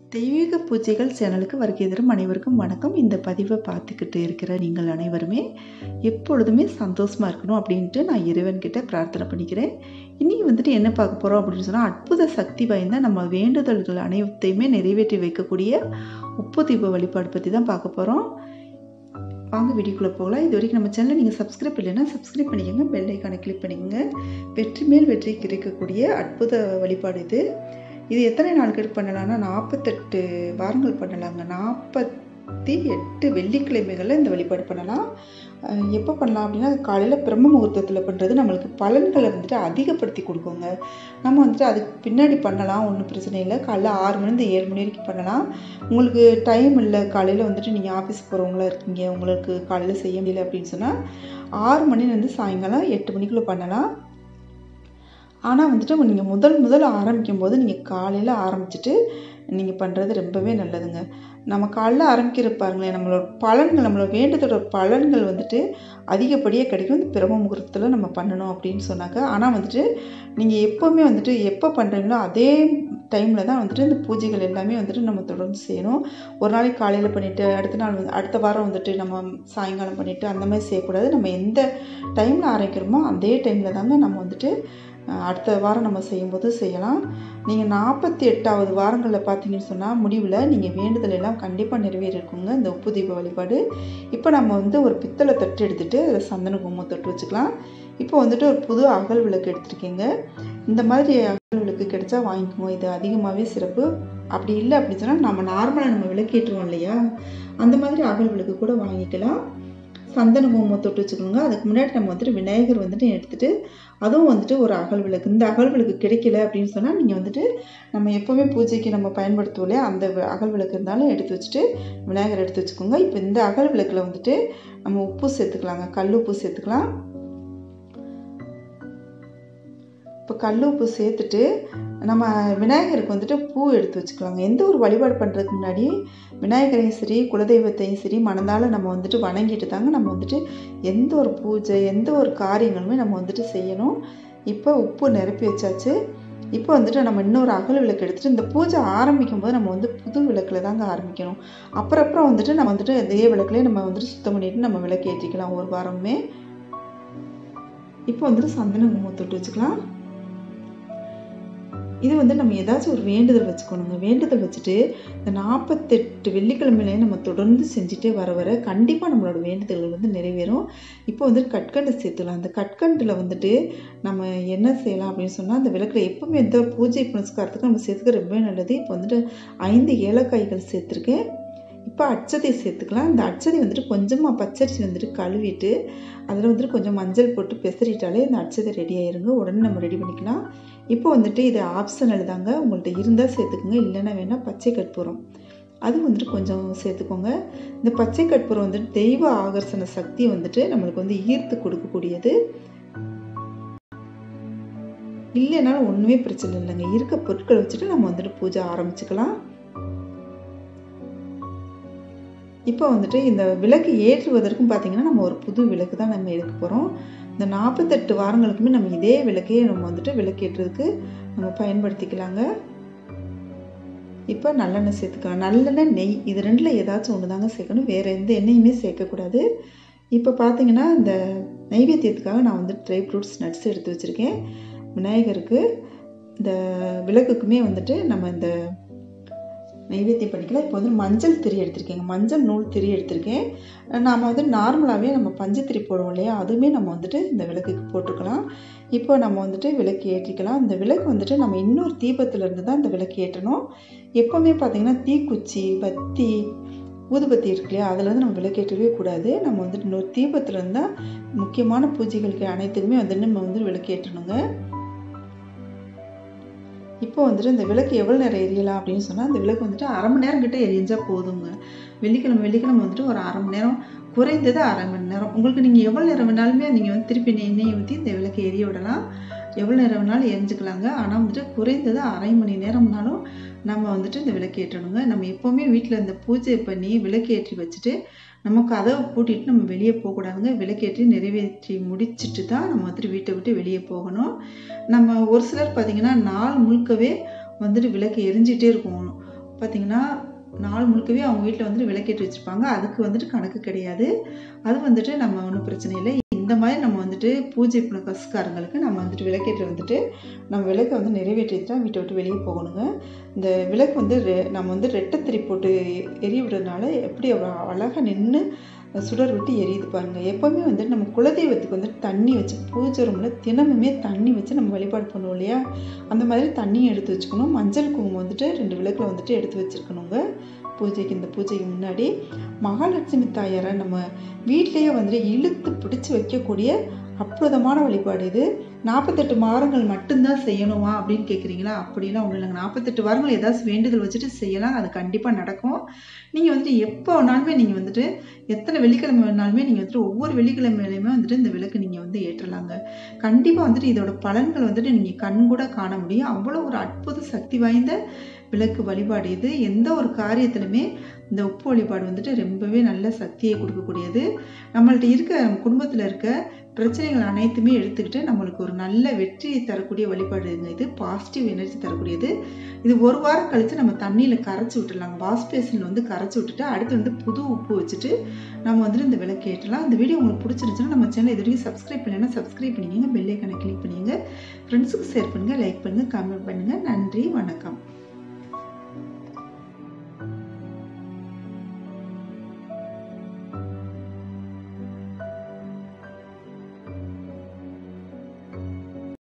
தெய்வீக பூஜைகள் சேனலுக்கு வருகை தரும் அனைவருக்கும் வணக்கம் இந்த பதிவை பார்த்துக்கிட்டு இருக்கிற நீங்கள் அனைவருமே எப்பொழுதுமே சந்தோஷமாக இருக்கணும் அப்படின்ட்டு நான் இறைவன்கிட்ட பிரார்த்தனை பண்ணிக்கிறேன் இனி வந்துட்டு என்ன பார்க்க போகிறோம் அப்படின்னு சொன்னால் அற்புத சக்தி வாய்ந்த நம்ம வேண்டுதல்கள் அனைத்தையுமே நிறைவேற்றி வைக்கக்கூடிய உப்பு தீப வழிபாடு பற்றி தான் பார்க்க போகிறோம் வாங்க வீடியோக்குள்ளே போகலாம் இது வரைக்கும் நம்ம சேனலை நீங்கள் சப்ஸ்கிரைப் இல்லைன்னா சப்ஸ்கிரைப் பண்ணிக்கோங்க பெல் ஐக்கானை கிளிக் பண்ணிக்கோங்க வெற்றி மேல் வெற்றி கிடைக்கக்கூடிய அற்புத வழிபாடு இது இது எத்தனை நாட்கள் பண்ணலாம்னா நாற்பத்தெட்டு வாரங்கள் பண்ணலாங்க நாற்பத்தி எட்டு வெள்ளிக்கிழமைகளில் இந்த வழிபாடு பண்ணலாம் அஹ் எப்போ பண்ணலாம் அப்படின்னா காலையில் பிரம்ம முகூர்த்தத்தில் பண்ணுறது நம்மளுக்கு பலன்களை வந்துட்டு அதிகப்படுத்தி கொடுக்குங்க நம்ம வந்துட்டு அதுக்கு பின்னாடி பண்ணலாம் ஒன்றும் பிரச்சனை இல்லை காலைல ஆறு மணிலேருந்து ஏழு மணி வரைக்கும் பண்ணலாம் உங்களுக்கு டைம் இல்லை காலையில் வந்துட்டு நீங்கள் ஆஃபீஸ் போகிறவங்களா இருக்கீங்க உங்களுக்கு காலையில் செய்ய முடியல அப்படின்னு சொன்னால் ஆறு மணிலேருந்து சாயங்காலம் எட்டு மணிக்குள்ளே பண்ணலாம் ஆனால் வந்துட்டு நீங்கள் முதல் முதல் ஆரம்பிக்கும் போது நீங்கள் காலையில் ஆரம்பிச்சுட்டு நீங்கள் பண்ணுறது ரொம்பவே நல்லதுங்க நம்ம காலைல ஆரம்பிக்கிற பாருங்களேன் நம்மளோட பலன்கள் நம்மளோட வேண்டத்தோட பலன்கள் வந்துட்டு அதிகப்படியாக கிடைக்கும் இந்த பிரம்ம முகூர்த்தத்தில் நம்ம பண்ணணும் அப்படின்னு சொன்னாக்க ஆனால் வந்துட்டு நீங்கள் எப்போவுமே வந்துட்டு எப்போ பண்ணுறீங்களோ அதே டைமில் தான் வந்துட்டு இந்த பூஜைகள் எல்லாமே வந்துட்டு நம்ம தொடர்ந்து செய்யணும் ஒரு நாளைக்கு காலையில் பண்ணிவிட்டு அடுத்த நாள் வந்து அடுத்த வாரம் வந்துட்டு நம்ம சாயங்காலம் பண்ணிவிட்டு அந்த மாதிரி செய்யக்கூடாது நம்ம எந்த டைமில் ஆரம்பிக்கிறோமோ அதே டைமில் தாங்க நம்ம வந்துட்டு அடுத்த வாரம் நம்ம செய்யும்போது செய்யலாம் நீங்கள் நாற்பத்தி எட்டாவது வாரங்களில் பார்த்தீங்கன்னு சொன்னால் முடிவில் நீங்கள் வேண்டுதல் எல்லாம் கண்டிப்பாக நிறைவேறிருக்குங்க இந்த உப்பு தீப வழிபாடு இப்போ நம்ம வந்து ஒரு பித்தளை தட்டு எடுத்துகிட்டு அதில் சந்தன குங்குமம் தொட்டு வச்சுக்கலாம் இப்போ வந்துட்டு ஒரு புது அகல் விளக்கு எடுத்திருக்கீங்க இந்த மாதிரி அகல் விளக்கு கிடைச்சா வாங்கிக்குவோம் இது அதிகமாகவே சிறப்பு அப்படி இல்லை அப்படின்னு சொன்னால் நம்ம நார்மலாக நம்ம விளக்கேற்றுவோம் இல்லையா அந்த மாதிரி அகல் விளக்கு கூட வாங்கிக்கலாம் சந்தன குங்குமம் தொட்டு வச்சுக்கோங்க அதுக்கு முன்னாடி நம்ம வந்துட்டு விநாயகர் வந்துட்டு எடுத்துகிட்டு அதுவும் வந்துட்டு ஒரு அகல் விளக்கு இந்த அகல் விளக்கு கிடைக்கல அப்படின்னு சொன்னால் நீங்கள் வந்துட்டு நம்ம எப்போவுமே பூஜைக்கு நம்ம பயன்படுத்துவோம் இல்லையா அந்த அகல் விளக்கு இருந்தாலும் எடுத்து வச்சுட்டு விநாயகர் எடுத்து வச்சுக்கோங்க இப்போ இந்த அகல் விளக்கில் வந்துட்டு நம்ம உப்பு சேர்த்துக்கலாங்க கல் உப்பு சேர்த்துக்கலாம் இப்போ கல் உப்பு சேர்த்துட்டு நம்ம விநாயகருக்கு வந்துட்டு பூ எடுத்து வச்சுக்கலாங்க எந்த ஒரு வழிபாடு பண்ணுறதுக்கு முன்னாடி விநாயகரையும் சரி குலதெய்வத்தையும் சரி மனதால் நம்ம வந்துட்டு வணங்கிட்டு தாங்க நம்ம வந்துட்டு எந்த ஒரு பூஜை எந்த ஒரு காரியங்களுமே நம்ம வந்துட்டு செய்யணும் இப்போ உப்பு நிரப்பி வச்சாச்சு இப்போ வந்துட்டு நம்ம இன்னொரு அகல் விளக்கு எடுத்துகிட்டு இந்த பூஜை ஆரம்பிக்கும் போது நம்ம வந்து புது விளக்கில் தாங்க ஆரம்பிக்கணும் அப்புறம் அப்புறம் வந்துட்டு நம்ம வந்துட்டு அதே விளக்குலேயே நம்ம வந்துட்டு சுத்தம் பண்ணிட்டு நம்ம விளக்கு ஏற்றிக்கலாம் ஒரு வாரமே இப்போ வந்துட்டு சந்தன குங்குமம் தொட்டு வச்சுக்கலாம் இது வந்து நம்ம ஏதாச்சும் ஒரு வேண்டுதல் வச்சுக்கணுங்க வேண்டுதல் வச்சுட்டு இந்த நாற்பத்தெட்டு வெள்ளிக்கிழமையிலேயே நம்ம தொடர்ந்து செஞ்சுட்டே வர வர கண்டிப்பாக நம்மளோட வேண்டுதல்கள் வந்து நிறைவேறும் இப்போ வந்துட்டு கற்கண்டு சேர்த்துக்கலாம் அந்த கற்கண்டில் வந்துட்டு நம்ம என்ன செய்யலாம் அப்படின்னு சொன்னால் அந்த விளக்கில் எப்பவுமே எந்த ஒரு பூஜை புனஸ்காரத்துக்கு நம்ம சேர்த்துக்க ரொம்பவே நல்லது இப்போ வந்துட்டு ஐந்து ஏலக்காய்கள் சேர்த்துருக்கேன் இப்போ அச்சதை சேர்த்துக்கலாம் இந்த அச்சதை வந்துட்டு கொஞ்சமாக பச்சரிசி வந்துட்டு கழுவிட்டு அதில் வந்துட்டு கொஞ்சம் மஞ்சள் போட்டு பெசரிட்டாலே இந்த அச்சதை ரெடி ஆயிருங்க உடனே நம்ம ரெடி பண்ணிக்கலாம் இப்போ வந்துட்டு இது ஆப்ஷனல் தாங்க உங்கள்கிட்ட இருந்தால் சேர்த்துக்கோங்க இல்லைன்னா வேணால் பச்சை கற்பூரம் அது வந்துட்டு கொஞ்சம் சேர்த்துக்கோங்க இந்த பச்சை கற்பூரம் வந்துட்டு தெய்வ ஆகர்ஷண சக்தி வந்துட்டு நம்மளுக்கு வந்து ஈர்த்து கொடுக்கக்கூடியது இல்லைனாலும் ஒன்றுமே பிரச்சனை இல்லைங்க இருக்க பொருட்களை வச்சுட்டு நம்ம வந்துட்டு பூஜை ஆரம்பிச்சுக்கலாம் இப்போ வந்துட்டு இந்த விளக்கு ஏற்றுவதற்கும் பார்த்தீங்கன்னா நம்ம ஒரு புது விளக்கு தான் நம்ம எடுக்க போகிறோம் இந்த நாற்பத்தெட்டு வாரங்களுக்குமே நம்ம இதே விளக்கையே நம்ம வந்துட்டு விளக்கேற்றுறதுக்கு நம்ம பயன்படுத்திக்கலாங்க இப்போ நல்லெண்ணெய் சேர்த்துக்கலாம் நல்லெண்ணெய் நெய் இது ரெண்டில் ஏதாச்சும் ஒன்று தாங்க சேர்க்கணும் வேறு எந்த எண்ணெயுமே சேர்க்கக்கூடாது இப்போ பார்த்தீங்கன்னா இந்த நைவேத்தியத்துக்காக நான் வந்து ட்ரை ஃப்ரூட்ஸ் நட்ஸ் எடுத்து வச்சுருக்கேன் விநாயகருக்கு இந்த விளக்குக்குமே வந்துட்டு நம்ம இந்த நைவேத்தியம் பண்ணிக்கலாம் இப்போ வந்து மஞ்சள் திரி எடுத்திருக்கேங்க மஞ்சள் நூல் திரி எடுத்திருக்கேன் நாம் வந்து நார்மலாகவே நம்ம பஞ்சத்திரி போடுவோம் இல்லையா அதுவுமே நம்ம வந்துட்டு இந்த விளக்குக்கு போட்டுக்கலாம் இப்போ நம்ம வந்துட்டு விளக்கு ஏற்றிக்கலாம் இந்த விளக்கு வந்துட்டு நம்ம இன்னொரு தீபத்துலேருந்து தான் இந்த விளக்கு ஏற்றணும் எப்போவுமே பார்த்திங்கன்னா தீக்குச்சி பத்தி ஊதுபத்தி இருக்கு இல்லையா அதில் வந்து நம்ம விளக்கேற்றவே கூடாது நம்ம வந்துட்டு இன்னொரு தீபத்துலேருந்து தான் முக்கியமான பூஜைகளுக்கு அனைத்துக்குமே வந்துட்டு நம்ம வந்து விளக்கேற்றணுங்க இப்போ வந்துட்டு இந்த விளக்கு எவ்வளோ நேரம் எரியலாம் அப்படின்னு சொன்னால் இந்த விளக்கு வந்துட்டு அரை மணி நேரம் கிட்ட எரிஞ்சால் போதுங்க வெள்ளிக்கிழமை வெள்ளிக்கிழமை வந்துட்டு ஒரு அரை மணி நேரம் குறைந்தது அரை மணி நேரம் உங்களுக்கு நீங்கள் எவ்வளோ நேரம் வேணாலுமே நீங்கள் வந்து திருப்பி எண்ணெயை ஊற்றி இந்த விளக்கு எரிய விடலாம் எவ்வளோ நேரம் வேணாலும் எரிஞ்சுக்கலாங்க ஆனால் வந்துட்டு குறைந்தது அரை மணி நேரம்னாலும் நம்ம வந்துட்டு இந்த விளக்கு ஏற்றணுங்க நம்ம எப்போவுமே வீட்டில் இந்த பூஜை பண்ணி விளக்கு ஏற்றி வச்சுட்டு நம்ம கதவை பூட்டிட்டு நம்ம வெளியே போகக்கூடாதுங்க விளக்கேற்றி நிறைவேற்றி முடிச்சுட்டு தான் நம்ம வந்துட்டு வீட்டை விட்டு வெளியே போகணும் நம்ம ஒரு சிலர் பார்த்திங்கன்னா நாள் முழுக்கவே வந்துட்டு விளக்கு எரிஞ்சிட்டே இருக்கும் பார்த்திங்கன்னா நாள் முழுக்கவே அவங்க வீட்டில் வந்துட்டு விளக்கேற்றி வச்சுருப்பாங்க அதுக்கு வந்துட்டு கணக்கு கிடையாது அது வந்துட்டு நம்ம ஒன்றும் பிரச்சனை இல்லை இந்த மாதிரி நம்ம வந்துட்டு பூஜை புனகஸ்காரங்களுக்கு நம்ம வந்துட்டு விளக்கேற்றி வந்துட்டு நம்ம விளக்கை வந்து நிறைவேற்றிட்டு தான் வீட்டை விட்டு வெளியே போகணுங்க இந்த விளக்கு வந்து ரெ- நம்ம வந்து ரெட்டைத்திரி போட்டு எரிய விடுறதுனால எப்படி அழகாக நின்று சுடர் விட்டு எரியுது பாருங்க எப்போவுமே வந்துட்டு நம்ம குலதெய்வத்துக்கு வந்துட்டு தண்ணி வச்சு பூஜை ரூமில் தினமுமே தண்ணி வச்சு நம்ம வழிபாடு பண்ணுவோம் இல்லையா அந்த மாதிரி தண்ணியும் எடுத்து வச்சுக்கணும் மஞ்சள் குங்குமம் வந்துட்டு ரெண்டு விளக்கில் வந்துட்டு எடுத்து வச்சுருக்கணுங்க பூஜைக்கு இந்த பூஜைக்கு முன்னாடி மகாலட்சுமி தாயாரை நம்ம வீட்டிலேயே வந்துட்டு இழுத்து பிடிச்சு வைக்கக்கூடிய அற்புதமான வழிபாடு இது நாற்பத்தெட்டு வாரங்கள் மட்டும்தான் செய்யணுமா அப்படின்னு கேட்குறீங்களா அப்படிலாம் ஒன்றும் இல்லைங்க நாற்பத்தெட்டு வாரங்கள் ஏதாச்சும் வேண்டுதல் வச்சுட்டு செய்யலாம் அது கண்டிப்பாக நடக்கும் நீங்கள் வந்துட்டு எப்போ வேணாலுமே நீங்கள் வந்துட்டு எத்தனை வெள்ளிக்கிழமை வேணாலுமே நீங்கள் வந்துட்டு ஒவ்வொரு வெள்ளிக்கிழமையிலையுமே வந்துட்டு இந்த விளக்கு நீங்கள் வந்து ஏற்றலாங்க கண்டிப்பாக வந்துட்டு இதோட பலன்கள் வந்துட்டு நீங்கள் கண் கூட காண முடியும் அவ்வளோ ஒரு அற்புத சக்தி வாய்ந்த விளக்கு வழிபாடு இது எந்த ஒரு காரியத்திலுமே இந்த உப்பு வழிபாடு வந்துட்டு ரொம்பவே நல்ல சக்தியை கொடுக்கக்கூடியது நம்மள்ட்ட இருக்க நம்ம குடும்பத்தில் இருக்க பிரச்சனைகள் அனைத்துமே எடுத்துக்கிட்டு நம்மளுக்கு ஒரு நல்ல வெற்றியை தரக்கூடிய வழிபாடுங்க இது பாசிட்டிவ் எனர்ஜி தரக்கூடியது இது ஒரு வாரம் கழித்து நம்ம தண்ணியில் கரைச்சி விட்டுடலாங்க வாஷ் பேசினில் வந்து கரைச்சி விட்டுட்டு அடுத்து வந்து புது உப்பு வச்சுட்டு நம்ம வந்துட்டு இந்த விளக்கு ஏற்றலாம் இந்த வீடியோ உங்களுக்கு பிடிச்சிருந்துச்சுன்னா நம்ம சேனல் இது வரைக்கும் சப்ஸ்கிரைப் பண்ணலைன்னா சப்ஸ்கிரைப் பண்ணிக்கங்க பெல் ஐக்கனை கிளிக் பண்ணிங்க ஃப்ரெண்ட்ஸுக்கு ஷேர் பண்ணுங்கள் லைக் பண்ணுங்கள் கமெண்ட் பண்ணுங்கள் நன்றி வணக்கம்